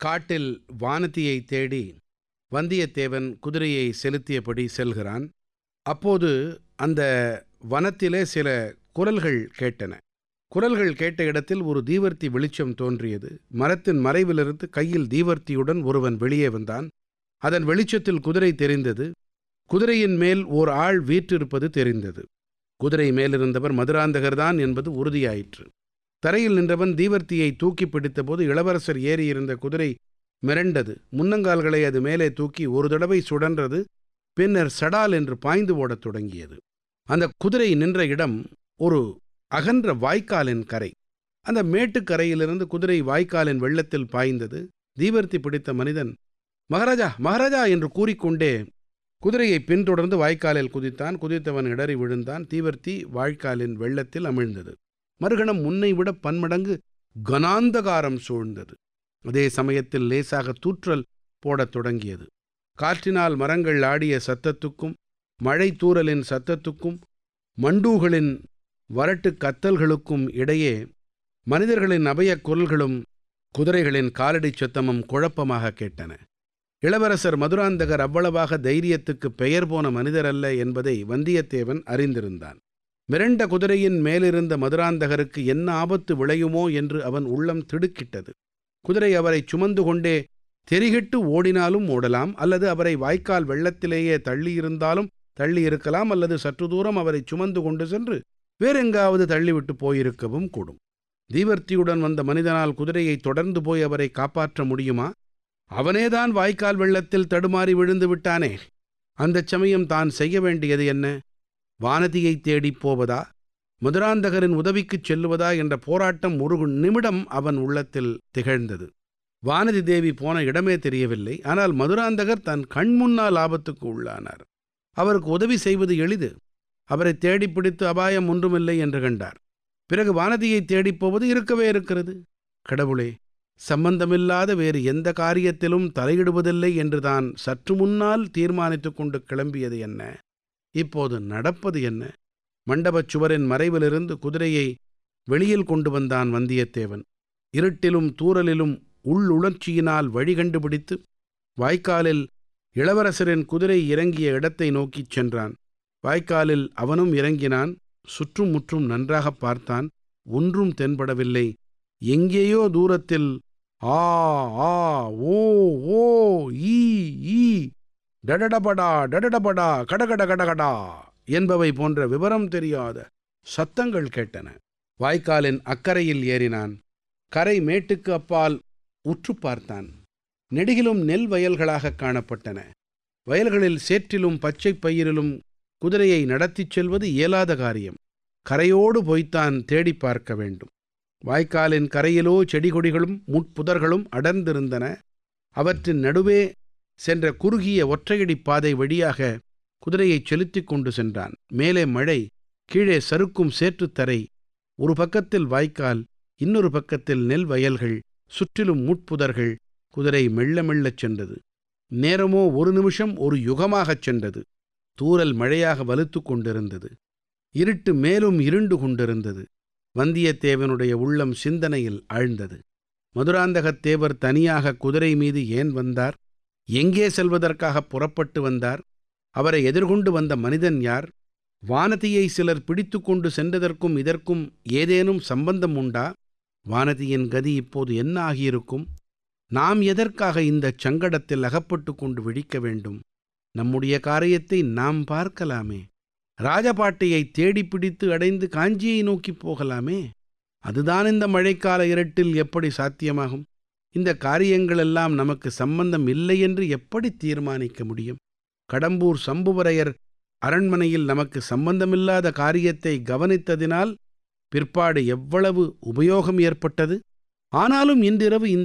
காட்டில் வானதியை தேடி வந்தியத்தேவன் குதிரையை செலுத்தியபடி செல்கிறான் அப்போது அந்த வனத்திலே சில குரல்கள் கேட்டன குரல்கள் கேட்ட இடத்தில் ஒரு தீவர்த்தி வெளிச்சம் தோன்றியது மரத்தின் மறைவிலிருந்து கையில் தீவர்த்தியுடன் ஒருவன் வெளியே வந்தான் அதன் வெளிச்சத்தில் குதிரை தெரிந்தது குதிரையின் மேல் ஓர் ஆள் வீற்றிருப்பது தெரிந்தது குதிரை மேலிருந்தவர் மதுராந்தகர்தான் என்பது உறுதியாயிற்று தரையில் நின்றவன் தீவர்த்தியை தூக்கி பிடித்தபோது இளவரசர் ஏறியிருந்த குதிரை மிரண்டது முன்னங்கால்களை அது மேலே தூக்கி ஒரு தடவை சுழன்றது பின்னர் சடால் என்று பாய்ந்து ஓடத் தொடங்கியது அந்த குதிரை நின்ற இடம் ஒரு அகன்ற வாய்க்காலின் கரை அந்த மேட்டுக்கரையிலிருந்து குதிரை வாய்க்காலின் வெள்ளத்தில் பாய்ந்தது தீவர்த்தி பிடித்த மனிதன் மகாராஜா மகாராஜா என்று கூறிக்கொண்டே குதிரையை பின்தொடர்ந்து வாய்க்காலில் குதித்தான் குதித்தவன் இடறி விழுந்தான் தீவர்த்தி வாய்க்காலின் வெள்ளத்தில் அமிழ்ந்தது மறுகணம் முன்னை விட பன்மடங்கு கனாந்தகாரம் சூழ்ந்தது அதே சமயத்தில் லேசாக தூற்றல் போடத் தொடங்கியது காற்றினால் மரங்கள் ஆடிய சத்தத்துக்கும் மழை தூறலின் சத்தத்துக்கும் மண்டூகளின் வரட்டு கத்தல்களுக்கும் இடையே மனிதர்களின் அபயக் குரல்களும் குதிரைகளின் காலடிச் சத்தமும் குழப்பமாக கேட்டன இளவரசர் மதுராந்தகர் அவ்வளவாக தைரியத்துக்கு பெயர் போன மனிதர் அல்ல என்பதை வந்தியத்தேவன் அறிந்திருந்தான் மிரண்ட குதிரையின் மேலிருந்த மதுராந்தகருக்கு என்ன ஆபத்து விளையுமோ என்று அவன் உள்ளம் திடுக்கிட்டது குதிரை அவரை சுமந்து கொண்டே தெரிகிட்டு ஓடினாலும் ஓடலாம் அல்லது அவரை வாய்க்கால் வெள்ளத்திலேயே தள்ளியிருந்தாலும் தள்ளி இருக்கலாம் அல்லது சற்று தூரம் அவரை சுமந்து கொண்டு சென்று வேறெங்காவது தள்ளிவிட்டு போயிருக்கவும் கூடும் தீவர்த்தியுடன் வந்த மனிதனால் குதிரையை தொடர்ந்து போய் அவரை காப்பாற்ற முடியுமா அவனேதான் வாய்க்கால் வெள்ளத்தில் தடுமாறி விழுந்து விட்டானே அந்தச் சமயம் தான் செய்ய வேண்டியது என்ன வானதியைத் தேடிப் போவதா மதுராந்தகரின் உதவிக்குச் செல்லுவதா என்ற போராட்டம் ஒரு நிமிடம் அவன் உள்ளத்தில் திகழ்ந்தது வானதி தேவி போன இடமே தெரியவில்லை ஆனால் மதுராந்தகர் தன் கண்முன்னால் ஆபத்துக்கு உள்ளானார் அவருக்கு உதவி செய்வது எளிது அவரை தேடிப் பிடித்து அபாயம் ஒன்றுமில்லை என்று கண்டார் பிறகு வானதியை தேடிப் போவது இருக்கவே இருக்கிறது கடவுளே சம்பந்தமில்லாத வேறு எந்த காரியத்திலும் தலையிடுவதில்லை என்று தான் சற்று முன்னால் தீர்மானித்துக் கொண்டு கிளம்பியது என்ன இப்போது நடப்பது என்ன மண்டபச் சுவரின் மறைவிலிருந்து குதிரையை வெளியில் கொண்டு வந்தான் வந்தியத்தேவன் இருட்டிலும் தூறலிலும் உள்ளுணர்ச்சியினால் வழி கண்டுபிடித்து வாய்க்காலில் இளவரசரின் குதிரை இறங்கிய இடத்தை நோக்கிச் சென்றான் வாய்க்காலில் அவனும் இறங்கினான் சுற்றும் முற்றும் நன்றாகப் பார்த்தான் ஒன்றும் தென்படவில்லை எங்கேயோ தூரத்தில் ஆ ஆ ஓ ஓ ஈ ஈ டடடபடா டடடபடா கடகட கடகடா என்பவை போன்ற விவரம் தெரியாத சத்தங்கள் கேட்டன வாய்க்காலின் அக்கறையில் ஏறினான் கரை மேட்டுக்கு அப்பால் உற்று பார்த்தான் நெடுகிலும் நெல் வயல்களாக காணப்பட்டன வயல்களில் சேற்றிலும் பச்சை பயிரிலும் குதிரையை நடத்திச் செல்வது இயலாத காரியம் கரையோடு போய்த்தான் தேடி பார்க்க வேண்டும் வாய்க்காலின் கரையிலோ செடிகொடிகளும் முட்புதர்களும் அடர்ந்திருந்தன அவற்றின் நடுவே சென்ற குறுகிய ஒற்றையடிப் பாதை வழியாக குதிரையை செலுத்திக் கொண்டு சென்றான் மேலே மழை கீழே சறுக்கும் சேற்றுத்தரை ஒரு பக்கத்தில் வாய்க்கால் இன்னொரு பக்கத்தில் நெல் வயல்கள் சுற்றிலும் முட்புதர்கள் குதிரை மெல்ல மெல்லச் சென்றது நேரமோ ஒரு நிமிஷம் ஒரு யுகமாகச் சென்றது தூரல் மழையாக வலுத்து கொண்டிருந்தது இருட்டு மேலும் இருண்டு கொண்டிருந்தது வந்தியத்தேவனுடைய உள்ளம் சிந்தனையில் ஆழ்ந்தது மதுராந்தகத் தேவர் தனியாக குதிரை மீது ஏன் வந்தார் எங்கே செல்வதற்காக புறப்பட்டு வந்தார் அவரை எதிர்கொண்டு வந்த மனிதன் யார் வானதியை சிலர் பிடித்து கொண்டு சென்றதற்கும் இதற்கும் ஏதேனும் சம்பந்தம் உண்டா வானதியின் கதி இப்போது என்ன ஆகியிருக்கும் நாம் எதற்காக இந்த சங்கடத்தில் அகப்பட்டு கொண்டு விழிக்க வேண்டும் நம்முடைய காரியத்தை நாம் பார்க்கலாமே ராஜபாட்டையை தேடி பிடித்து அடைந்து காஞ்சியை நோக்கி போகலாமே அதுதான் இந்த மழைக்கால இருட்டில் எப்படி சாத்தியமாகும் இந்த காரியங்களெல்லாம் நமக்கு சம்பந்தம் இல்லை என்று எப்படி தீர்மானிக்க முடியும் கடம்பூர் சம்புவரையர் அரண்மனையில் நமக்கு சம்பந்தமில்லாத காரியத்தை கவனித்ததினால் பிற்பாடு எவ்வளவு உபயோகம் ஏற்பட்டது ஆனாலும் இன்றிரவு இந்த